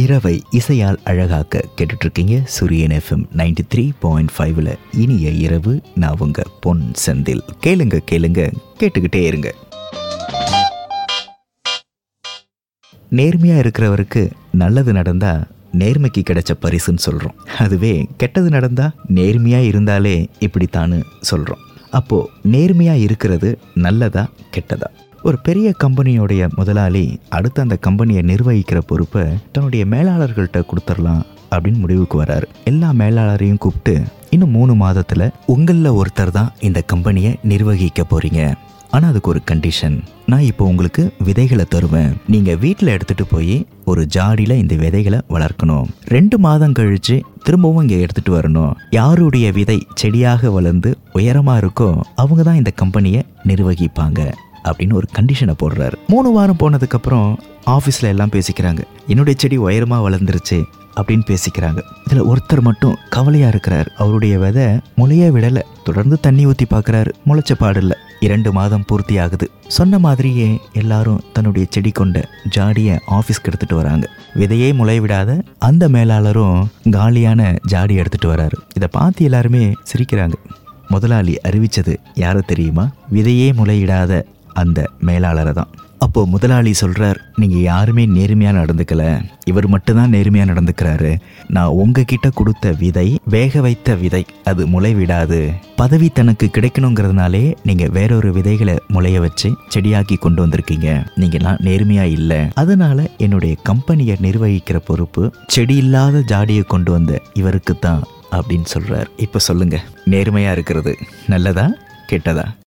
இரவை இசையால் அழகாக்க கேட்டுட்டு இருக்கீங்க சூரியன் எஃப்எம் நைன்டி த்ரீ பாயிண்ட் ஃபைவ்ல இனிய இரவு நான் உங்க பொன் செந்தில் கேளுங்க கேளுங்க கேட்டுக்கிட்டே இருங்க நேர்மையா இருக்கிறவருக்கு நல்லது நடந்தா நேர்மைக்கு கிடைச்ச பரிசுன்னு சொல்றோம் அதுவே கெட்டது நடந்தா நேர்மையா இருந்தாலே இப்படித்தான்னு சொல்றோம் அப்போ நேர்மையா இருக்கிறது நல்லதா கெட்டதா ஒரு பெரிய கம்பெனியோடைய முதலாளி அடுத்து அந்த கம்பெனியை நிர்வகிக்கிற பொறுப்பை தன்னுடைய மேலாளர்கள்ட்ட கொடுத்துடலாம் அப்படின்னு முடிவுக்கு வராரு எல்லா மேலாளரையும் கூப்பிட்டு இன்னும் மூணு மாதத்துல உங்களில் ஒருத்தர் தான் இந்த கம்பெனியை நிர்வகிக்க போறீங்க ஆனால் அதுக்கு ஒரு கண்டிஷன் நான் இப்போ உங்களுக்கு விதைகளை தருவேன் நீங்கள் வீட்டில் எடுத்துகிட்டு போய் ஒரு ஜாடியில் இந்த விதைகளை வளர்க்கணும் ரெண்டு மாதம் கழித்து திரும்பவும் இங்கே எடுத்துகிட்டு வரணும் யாருடைய விதை செடியாக வளர்ந்து உயரமாக இருக்கோ அவங்க தான் இந்த கம்பெனியை நிர்வகிப்பாங்க அப்படின்னு ஒரு கண்டிஷனை போடுறாரு மூணு வாரம் போனதுக்கப்புறம் ஆஃபீஸில் எல்லாம் பேசிக்கிறாங்க என்னுடைய செடி உயரமாக வளர்ந்துருச்சு அப்படின்னு பேசிக்கிறாங்க இதில் ஒருத்தர் மட்டும் கவலையாக இருக்கிறார் அவருடைய விதை முளைய விடலை தொடர்ந்து தண்ணி ஊற்றி பார்க்குறாரு முளைச்ச பாடில்ல இரண்டு மாதம் பூர்த்தி ஆகுது சொன்ன மாதிரியே எல்லாரும் தன்னுடைய செடி கொண்ட ஜாடியை ஆஃபீஸ்க்கு எடுத்துட்டு வராங்க விதையே முளைய விடாத அந்த மேலாளரும் காலியான ஜாடி எடுத்துட்டு வராரு இதை பார்த்து எல்லாருமே சிரிக்கிறாங்க முதலாளி அறிவிச்சது யாரை தெரியுமா விதையே முளையிடாத அந்த மேலாளரை தான் அப்போ முதலாளி சொல்றார் நீங்க யாருமே நேர்மையா நடந்துக்கல இவர் மட்டும்தான் நேர்மையா நடந்துக்கிறாரு நான் உங்ககிட்ட கொடுத்த விதை வேக வைத்த விதை அது முளை விடாது பதவி தனக்கு கிடைக்கணுங்கிறதுனாலே நீங்க வேறொரு விதைகளை முளைய வச்சு செடியாக்கி கொண்டு வந்திருக்கீங்க நீங்கெல்லாம் நேர்மையா இல்லை அதனால என்னுடைய கம்பெனியை நிர்வகிக்கிற பொறுப்பு செடி இல்லாத ஜாடியை கொண்டு வந்த இவருக்கு தான் அப்படின்னு சொல்றார் இப்ப சொல்லுங்க நேர்மையா இருக்கிறது நல்லதா கெட்டதா